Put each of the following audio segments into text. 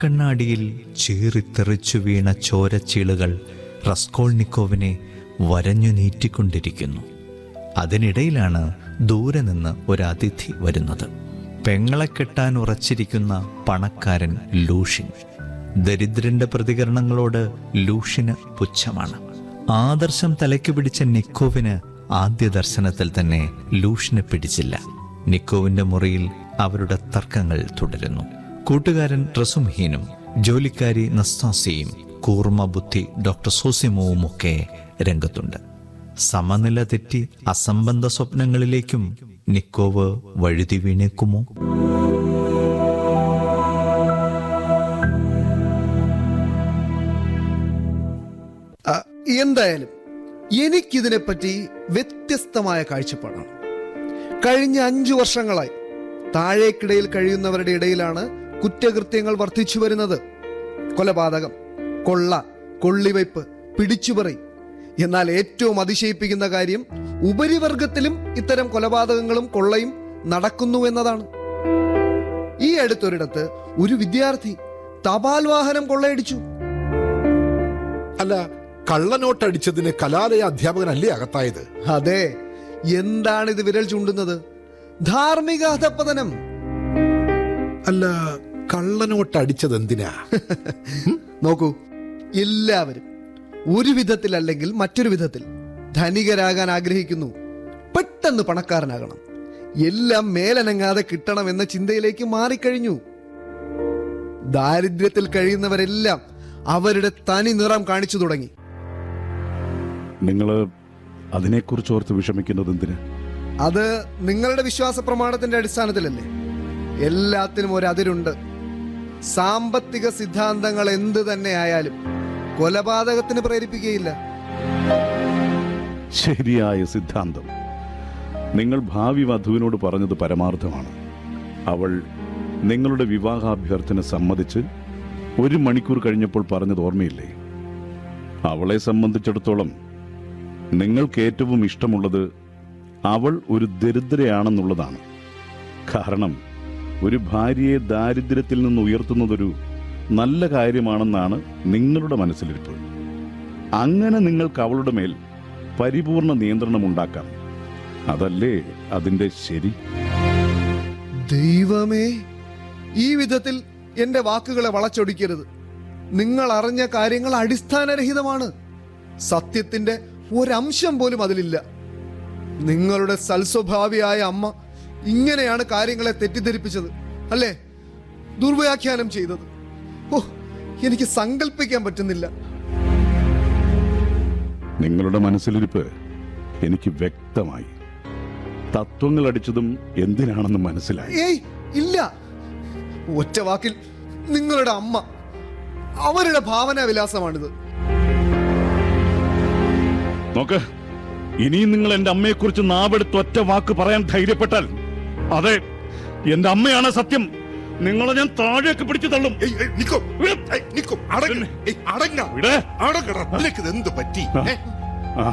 കണ്ണാടിയിൽ ചീറിത്തെറിച്ചു വീണ ചോരച്ചീളുകൾ റസ്കോൾനിക്കോവിനെ വരഞ്ഞു നീറ്റിക്കൊണ്ടിരിക്കുന്നു അതിനിടയിലാണ് ദൂരെ നിന്ന് ഒരു അതിഥി വരുന്നത് പെങ്ങളെ കെട്ടാൻ ഉറച്ചിരിക്കുന്ന പണക്കാരൻ ലൂഷിൻ ദരിദ്രന്റെ പ്രതികരണങ്ങളോട് ലൂഷിന് പുച്ഛമാണ് ആദർശം തലയ്ക്ക് പിടിച്ച നിക്കോവിന് ആദ്യ ദർശനത്തിൽ തന്നെ ലൂഷിനെ പിടിച്ചില്ല നിക്കോവിന്റെ മുറിയിൽ അവരുടെ തർക്കങ്ങൾ തുടരുന്നു കൂട്ടുകാരൻ റസുംഹീനും ജോലിക്കാരി നസ്താസിയും കൂർമ്മ ബുദ്ധി ഡോക്ടർ സോസിമോവും ഒക്കെ രംഗത്തുണ്ട് സമനില തെറ്റി അസംബന്ധ സ്വപ്നങ്ങളിലേക്കും നിക്കോവ് വഴുതി വീണേക്കുമോ ആ, എന്തായാലും എനിക്കിതിനെപ്പറ്റി വ്യത്യസ്തമായ കാഴ്ചപ്പാടാണ് കഴിഞ്ഞ അഞ്ചു വർഷങ്ങളായി താഴേക്കിടയിൽ കഴിയുന്നവരുടെ ഇടയിലാണ് കുറ്റകൃത്യങ്ങൾ വർദ്ധിച്ചു വരുന്നത് കൊലപാതകം കൊള്ള കൊള്ളിവയ്പ് പിടിച്ചുപറി എന്നാൽ ഏറ്റവും അതിശയിപ്പിക്കുന്ന കാര്യം ഉപരിവർഗത്തിലും ഇത്തരം കൊലപാതകങ്ങളും കൊള്ളയും നടക്കുന്നു എന്നതാണ് ഈ അടുത്തൊരിടത്ത് ഒരു വിദ്യാർത്ഥി തപാൽ വാഹനം കൊള്ളയടിച്ചു അല്ല കള്ളനോട്ടടിച്ചതിന് കലാലയ അധ്യാപകനല്ലേ അകത്തായത് അതെ എന്താണ് ഇത് വിരൽ ചൂണ്ടുന്നത് ധാർമ്മിക അധപ്പതനം അല്ല കള്ളനോട്ടടിച്ചത് എന്തിനാ നോക്കൂ എല്ലാവരും ഒരു വിധത്തിൽ അല്ലെങ്കിൽ മറ്റൊരു വിധത്തിൽ ധനികരാകാൻ ആഗ്രഹിക്കുന്നു പെട്ടെന്ന് പണക്കാരനാകണം എല്ലാം മേലനങ്ങാതെ കിട്ടണം എന്ന ചിന്തയിലേക്ക് മാറിക്കഴിഞ്ഞു ദാരിദ്ര്യത്തിൽ കഴിയുന്നവരെല്ലാം അവരുടെ തനി നിറം കാണിച്ചു തുടങ്ങി നിങ്ങൾ അതിനെക്കുറിച്ച് ഓർത്ത് വിഷമിക്കുന്നത് എന്തിന് അത് നിങ്ങളുടെ വിശ്വാസ പ്രമാണത്തിന്റെ അടിസ്ഥാനത്തിലല്ലേ എല്ലാത്തിനും ഒരു അതിരുണ്ട് സാമ്പത്തിക സിദ്ധാന്തങ്ങൾ എന്ത് തന്നെ ആയാലും കൊലപാതകത്തിന് പ്രേരിപ്പിക്കുകയില്ല ശരിയായ സിദ്ധാന്തം നിങ്ങൾ ഭാവി വധുവിനോട് പറഞ്ഞത് പരമാർത്ഥമാണ് അവൾ നിങ്ങളുടെ വിവാഹാഭ്യർത്ഥന സമ്മതിച്ച് ഒരു മണിക്കൂർ കഴിഞ്ഞപ്പോൾ പറഞ്ഞത് ഓർമ്മയില്ലേ അവളെ സംബന്ധിച്ചിടത്തോളം നിങ്ങൾക്ക് ഏറ്റവും ഇഷ്ടമുള്ളത് അവൾ ഒരു ദരിദ്രയാണെന്നുള്ളതാണ് കാരണം ഒരു ഭാര്യയെ ദാരിദ്ര്യത്തിൽ നിന്ന് ഉയർത്തുന്നതൊരു നല്ല കാര്യമാണെന്നാണ് നിങ്ങളുടെ മനസ്സിലിരിപ്പ് അങ്ങനെ നിങ്ങൾക്ക് അവളുടെ മേൽ പരിപൂർണ നിയന്ത്രണം ഉണ്ടാക്കാം അതല്ലേ അതിന്റെ ശരി ദൈവമേ ഈ വിധത്തിൽ എന്റെ വാക്കുകളെ വളച്ചൊടിക്കരുത് നിങ്ങൾ അറിഞ്ഞ കാര്യങ്ങൾ അടിസ്ഥാനരഹിതമാണ് സത്യത്തിന്റെ ഒരംശം പോലും അതിലില്ല നിങ്ങളുടെ സൽസ്വഭാവിയായ അമ്മ ഇങ്ങനെയാണ് കാര്യങ്ങളെ തെറ്റിദ്ധരിപ്പിച്ചത് അല്ലേ ദുർവ്യാഖ്യാനം ചെയ്തത് ഓ എനിക്ക് സങ്കല്പിക്കാൻ പറ്റുന്നില്ല നിങ്ങളുടെ മനസ്സിലിരിപ്പ് എനിക്ക് വ്യക്തമായി തത്വങ്ങൾ അടിച്ചതും എന്തിനാണെന്ന് മനസ്സിലായി ഏയ് ഇല്ല ഒറ്റ വാക്കിൽ നിങ്ങളുടെ അമ്മ അവരുടെ ഭാവനാ വിലാസമാണിത് നോക്ക് ഇനിയും നിങ്ങൾ എന്റെ അമ്മയെക്കുറിച്ച് നാവെടുത്ത് ഒറ്റ വാക്ക് പറയാൻ ധൈര്യപ്പെട്ടാൽ അതെ എന്റെ അമ്മയാണ് സത്യം നിങ്ങളെ ഞാൻ താഴേക്ക് പിടിച്ചു തള്ളും ഏയ്, ഏയ്, നിക്കോ. ഏയ്, നിക്കോ. അടങ്ങ്. ഏയ്, അടങ്ങ. വിടെ. അടങ്ങടാ. നിനക്കിത് എന്ത് പറ്റി ഏ? ആ,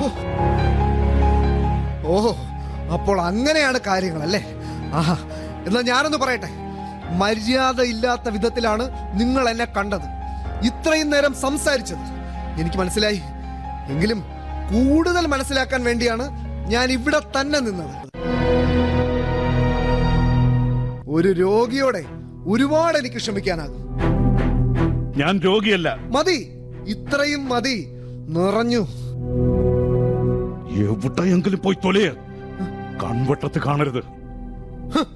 ഓഹോ അപ്പോൾ അങ്ങനെയാണ് കാര്യങ്ങൾ അല്ലേ ആഹാ എന്നാ ഞാനൊന്ന് പറയട്ടെ മര്യാദ ഇല്ലാത്ത വിധത്തിലാണ് നിങ്ങൾ എന്നെ കണ്ടത് ഇത്രയും നേരം സംസാരിച്ചത് എനിക്ക് മനസ്സിലായി എങ്കിലും കൂടുതൽ മനസ്സിലാക്കാൻ വേണ്ടിയാണ് ഞാൻ ഇവിടെ തന്നെ നിന്നത് ഒരു രോഗിയോടെ ഒരുപാട് എനിക്ക് ക്ഷമിക്കാനാകും ഞാൻ രോഗിയല്ല മതി ഇത്രയും മതി നിറഞ്ഞു എവിടെയെങ്കിലും പോയി തൊലയ കൺവട്ടത്ത് കാണരുത്